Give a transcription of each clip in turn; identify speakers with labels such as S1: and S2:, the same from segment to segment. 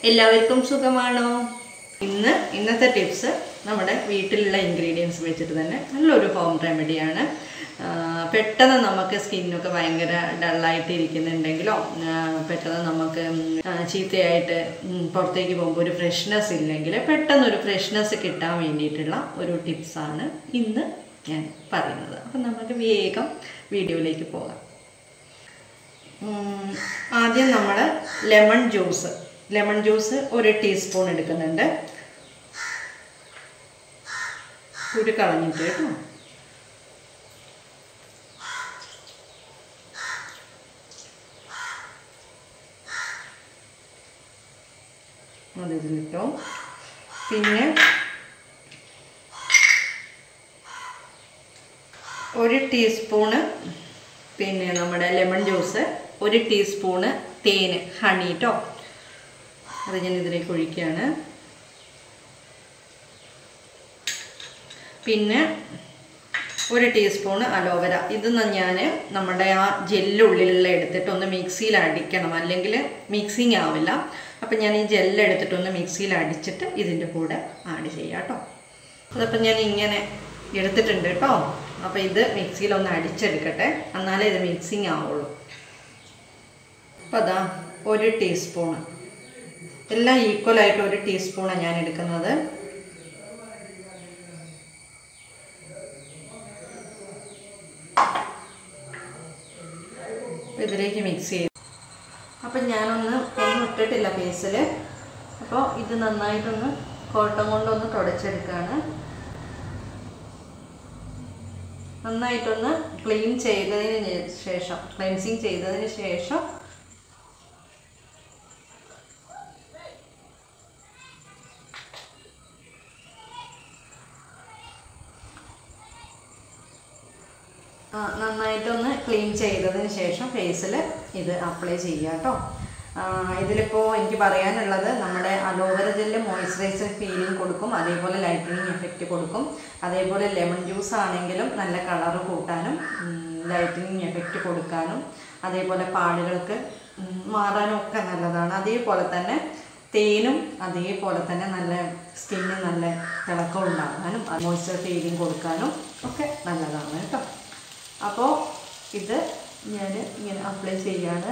S1: എല്ലാവർക്കും സുഖമാണോ ഇന്ന് ഇന്നത്തെ ടിപ്സ് നമ്മുടെ വീട്ടിലുള്ള ഇൻഗ്രീഡിയൻസ് വെച്ചിട്ട് തന്നെ നല്ലൊരു ഹോം റെമഡിയാണ് ആ, പെട്ടെന്ന് നമുക്ക് സ്കിന്നൊക്കെ ഭയങ്കര ഡള്ളായിട്ട് ഇരിക്കുന്നുണ്ടെങ്കിലോ ആ, പെട്ടെന്ന് നമുക്ക് ഉം, ആ, ചീത്തയായിട്ട് ഉം, പുറത്തേക്ക് പോകുമ്പോൾ ഒരു ഫ്രഷ്നെസ് ഇല്ലെങ്കിൽ പെട്ടെന്ന് ഒരു ഫ്രഷ്നെസ് കിട്ടാൻ വേണ്ടിയിട്ടുള്ള ഒരു ടിപ്സാണ് ഇന്ന് ഞാൻ പറയുന്നത് അപ്പം നമുക്ക് വേഗം വീഡിയോയിലേക്ക് പോകാം ഉം, ആദ്യം നമ്മൾ ലെമൺ ജ്യൂസ് ലെമൺ ജ്യൂസ് ഒരു ടീസ്പൂൺ എടുക്കുന്നുണ്ട് കുരു കളഞ്ഞിട്ട് കേട്ടോ അത് ഇതിലിട്ടോ പിന്നെ ഒരു ടീസ്പൂണ് പിന്നെ നമ്മുടെ ലെമൺ ജ്യൂസ് ഒരു ടീസ്പൂണ് തേന് ഹണി കേട്ടോ അത് ഞാൻ ഇതിലേക്ക് ഒഴിക്കുകയാണ് പിന്നെ ഒരു ടീസ്പൂണ് അലോവര ഇത് ഞാൻ നമ്മുടെ ആ ജെല്ലുള്ളിലുള്ള എടുത്തിട്ട് ഒന്ന് മിക്സിയിൽ അടിക്കണം അല്ലെങ്കിൽ മിക്സിങ് ആവില്ല അപ്പം ഞാൻ ഈ ജെല്ല് എടുത്തിട്ടൊന്ന് മിക്സിയിൽ അടിച്ചിട്ട് ഇതിൻ്റെ കൂടെ ആഡ് ചെയ്യാം കേട്ടോ അതപ്പം ഞാൻ ഇങ്ങനെ എടുത്തിട്ടുണ്ട് കേട്ടോ അപ്പോൾ ഇത് മിക്സിയിൽ ഒന്ന് അടിച്ചെടുക്കട്ടെ എന്നാലേ ഇത് മിക്സിങ് ആവുള്ളൂ അപ്പോൾ അതാ ഒരു ടീസ്പൂണ് എല്ലാം ഈക്വലായിട്ട് ഒരു ടീസ്പൂണാണ് ഞാൻ എടുക്കുന്നത് ഇതിലേക്ക് മിക്സ് ചെയ്ത് അപ്പം ഞാനൊന്ന് ഒന്നും ഇട്ടിട്ടില്ല ഫേസിൽ അപ്പോൾ ഇത് നന്നായിട്ടൊന്ന് കോട്ടം കൊണ്ടൊന്ന് തുടച്ചെടുക്കുകയാണ് നന്നായിട്ടൊന്ന് ക്ലീൻ ചെയ്തതിന് ശേഷം ക്ലെൻസിങ് ചെയ്തതിന് ശേഷം ആ, നന്നായിട്ടൊന്ന് ക്ലീൻ ചെയ്തതിന് ശേഷം ഫേസിൽ ഇത് അപ്ലൈ ചെയ്യുക കേട്ടോ ഇതിലിപ്പോൾ എനിക്ക് പറയാനുള്ളത് നമ്മുടെ അലോവേര ജെല്ല് മോയ്സ്ചറൈസർ ഫീലിംഗ് കൊടുക്കും അതേപോലെ ലൈറ്റനിങ് എഫക്റ്റ് കൊടുക്കും അതേപോലെ ലെമൺ ജ്യൂസ് ആണെങ്കിലും നല്ല കളറ് കൂട്ടാനും ലൈറ്റനിങ് എഫക്റ്റ് കൊടുക്കാനും അതേപോലെ പാടുകൾക്ക് ഉം, മാറാനും ഒക്കെ നല്ലതാണ് അതേപോലെ തന്നെ തേനും അതേപോലെ തന്നെ നല്ല സ്കിന്നിന് നല്ല തിളക്കം ഉണ്ടാകാനും മോയ്സ്ചർ ഫീലിംഗ് കൊടുക്കാനും ഒക്കെ നല്ലതാണ് കേട്ടോ അപ്പോൾ ഇത് ഞാൻ ഇങ്ങനെ അപ്ലൈ ചെയ്യാണ്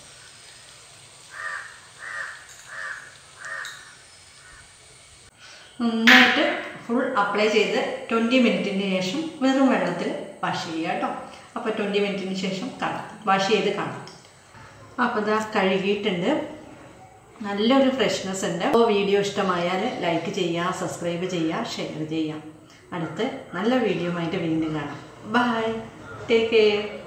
S1: നന്നായിട്ട് ഫുൾ അപ്ലൈ ചെയ്ത് ട്വൻറ്റി മിനിറ്റിന് ശേഷം വെറും വെള്ളത്തിൽ വാഷ് ചെയ്യുക കേട്ടോ അപ്പോൾ ട്വൻറ്റി മിനിറ്റിന് ശേഷം കാണാം വാഷ് ചെയ്ത് കാണാം അപ്പോൾ ഇതാ കഴുകിയിട്ടുണ്ട് നല്ലൊരു ഫ്രഷ്നെസ് ഉണ്ട് അപ്പോൾ വീഡിയോ ഇഷ്ടമായാൽ ലൈക്ക് ചെയ്യുക സബ്സ്ക്രൈബ് ചെയ്യുക ഷെയർ ചെയ്യുക അടുത്ത് നല്ല വീഡിയോ ആയിട്ട് വീണ്ടും കാണാം ബൈ ടേക്ക് കെയർ